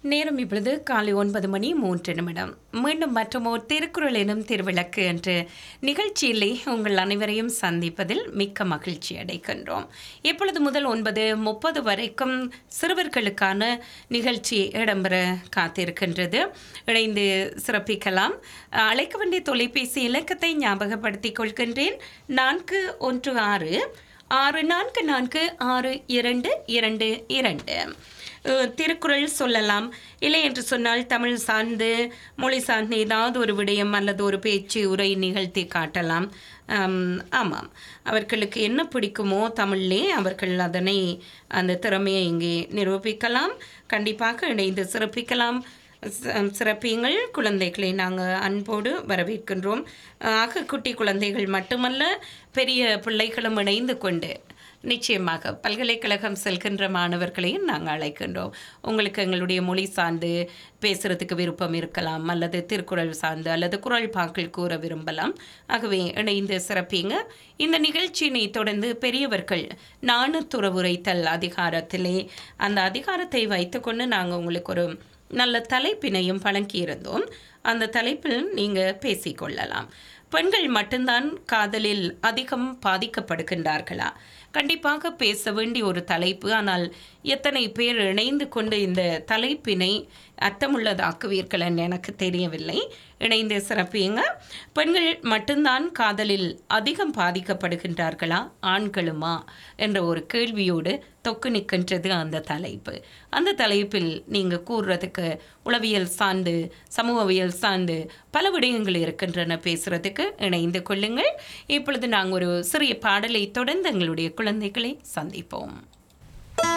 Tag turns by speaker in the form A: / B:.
A: நேரம் இப்பொழுது காலை ஒன்பது மணி மூன்று நிமிடம் மீண்டும் மற்றமோர் திருக்குறள் எனும் திருவிளக்கு என்ற நிகழ்ச்சியிலே உங்கள் அனைவரையும் சந்திப்பதில் மிக்க மகிழ்ச்சி அடைகின்றோம் இப்பொழுது முதல் ஒன்பது முப்பது வரைக்கும் சிறுவர்களுக்கான நிகழ்ச்சி இடம்பெற காத்திருக்கின்றது இணைந்து சிறப்பிக்கலாம் அழைக்க வேண்டிய தொலைபேசி இலக்கத்தை ஞாபகப்படுத்திக் கொள்கின்றேன் நான்கு ஒன்று ஆறு ஆறு நான்கு நான்கு ஆறு இரண்டு இரண்டு இரண்டு அஹ், திருக்குறள் சொல்லலாம் இல்லை என்று சொன்னால் தமிழ் சார்ந்து மொழி சார்ந்து ஏதாவது ஒரு விடயம் அல்லது ஒரு பேச்சு உரை நிகழ்த்தி காட்டலாம் ஆம், ஆமாம் அவர்களுக்கு என்ன பிடிக்குமோ தமிழ்லே அவர்கள் அதனை அந்த திறமையை இங்கே நிரூபிக்கலாம் கண்டிப்பாக இணைந்து சிறப்பிக்கலாம் ச- சிறப்பியுங்கள் குழந்தைகளை நாங்கள் அன்போடு வரவேற்கின்றோம் ஆக குட்டி குழந்தைகள் மட்டுமல்ல பெரிய பிள்ளைகளும் இணைந்து கொண்டு நிச்சயமாக பல்கலைக்கழகம் செல்கின்ற மாணவர்களையும் நாங்கள் அழைக்கின்றோம் உங்களுக்கு எங்களுடைய மொழி சார்ந்து பேசுறதுக்கு விருப்பம் இருக்கலாம் அல்லது திருக்குறள் சார்ந்து அல்லது குறள் பாக்கள் கூற விரும்பலாம் ஆகவே இணைந்து சிறப்பிங்க இந்த நிகழ்ச்சியினை தொடர்ந்து பெரியவர்கள் நாணுத்துறவுரைத்தல் அதிகாரத்திலே அந்த அதிகாரத்தை வைத்துக்கொண்டு நாங்கள் உங்களுக்கு ஒரு நல்ல தலைப்பினையும் வழங்கியிருந்தோம் அந்த தலைப்பில் நீங்கள் பேசிக்கொள்ளலாம் பெண்கள் மட்டும்தான் காதலில் அதிகம் பாதிக்கப்படுகின்றார்களா கண்டிப்பாக பேச வேண்டிய ஒரு தலைப்பு ஆனால் எத்தனை பேர் இணைந்து கொண்டு இந்த தலைப்பினை அர்த்தமுள்ளதாக்குவீர்கள் என்று எனக்கு தெரியவில்லை இணைந்து சிறப்பியுங்க பெண்கள் மட்டும்தான் காதலில் அதிகம் பாதிக்கப்படுகின்றார்களா ஆண்களுமா என்ற ஒரு கேள்வியோடு தொக்கு நிற்கின்றது அந்த தலைப்பு அந்த தலைப்பில் நீங்கள் கூறுறதுக்கு உளவியல் சார்ந்து சமூகவியல் சார்ந்து பல விடயங்கள் இருக்கின்றன பேசுறதுக்கு இணைந்து கொள்ளுங்கள் இப்பொழுது நாங்கள் ஒரு சிறிய பாடலை தொடர்ந்து எங்களுடைய குழந்தைகளை சந்திப்போம்